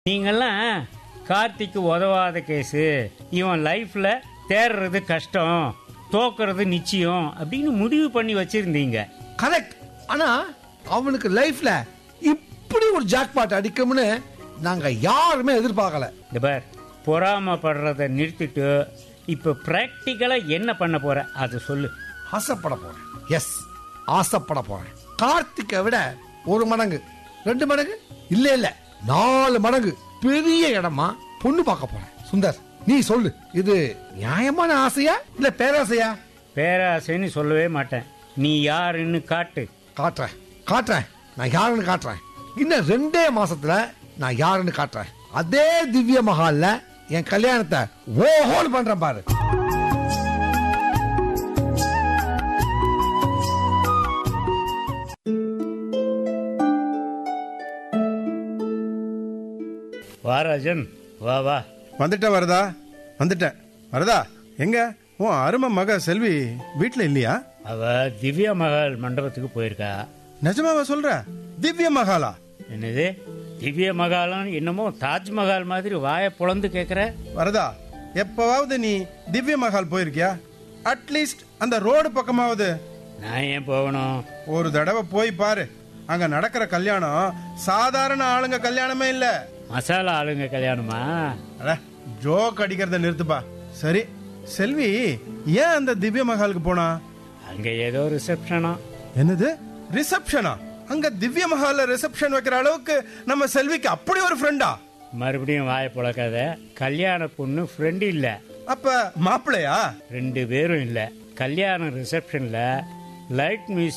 நீங்கெல்லாம் கார்த்திக்கு உதவாத கேஸு இவன் லைஃப்ல தேர்றது கஷ்டம் தோக்குறது நிச்சயம் அப்படின்னு முடிவு பண்ணி வச்சிருந்தீங்க கரெக்ட் ஆனா அவனுக்கு லைஃப்ல இப்படி ஒரு ஜாக்பாட் அடிக்கும்னு நாங்க யாருமே எதிர்பார்க்கல இந்த பார் பொறாமப்படுறத நிறுத்திட்டு இப்போ ப்ராக்டிக்கலா என்ன பண்ண போற அதை சொல்லு ஆசைப்பட போறேன் எஸ் ஆசைப்பட போறேன் கார்த்திக்கை விட ஒரு மடங்கு ரெண்டு மடங்கு இல்ல இல்ல நாலு மடங்கு பெரிய இடமா பொண்ணு பார்க்க போறேன் சுந்தர் நீ சொல்லு இது நியாயமான ஆசையா இல்ல பேராசையா பேராசைன்னு சொல்லவே மாட்டேன் நீ யாருன்னு காட்டு காட்டுறேன் காட்டுறேன் நான் யாருன்னு காட்டுறேன் இன்னும் ரெண்டே மாசத்துல நான் யாருன்னு காட்டுறேன் அதே திவ்ய மஹால்ல என் கல்யாணத்தை ஓஹோன்னு பண்றேன் பாரு வா ராஜன் வா வா வந்துட்டேன் வரதா வந்துட்டேன் வரதா எங்க உன் அருமை மக செல்வி வீட்ல இல்லையா அவ திவ்யா மகால் மண்டபத்துக்கு போயிருக்கா நிஜமாவா சொல்ற திவ்ய மகாலா என்னது திவ்ய மகாலம் என்னமோ தாஜ்மஹால் மாதிரி வாயை பொளந்து கேக்குற வரதா எப்பவாவது நீ திவ்ய மகால் போயிருக்கியா அட்லீஸ்ட் அந்த ரோடு பக்கமாவது நான் ஏன் போகணும் ஒரு தடவை போய் பாரு அங்க நடக்கிற கல்யாணம் சாதாரண ஆளுங்க கல்யாணமே இல்ல மசாலா ஆளுங்க கல்யாணமா அட ஜோக் அடிக்கிறத நிறுத்துப்பா சரி செல்வி ஏன் அந்த திவ்ய மகாலுக்கு போனா அங்க ஏதோ ரிசப்ஷனா என்னது ரிசப்ஷனா அங்க திவ்ய மஹால்ல ரிசப்ஷன் வைக்கிற அளவுக்கு நம்ம செல்விக்கு அப்படி ஒரு ஃப்ரெண்டா மறுபடியும் வாயை பொழக்காத கல்யாண பொண்ணு ஃப்ரெண்டு இல்ல அப்ப மாப்பிள்ளையா ரெண்டு பேரும் இல்ல கல்யாண ரிசப்ஷன்ல லைட் மியூசிக்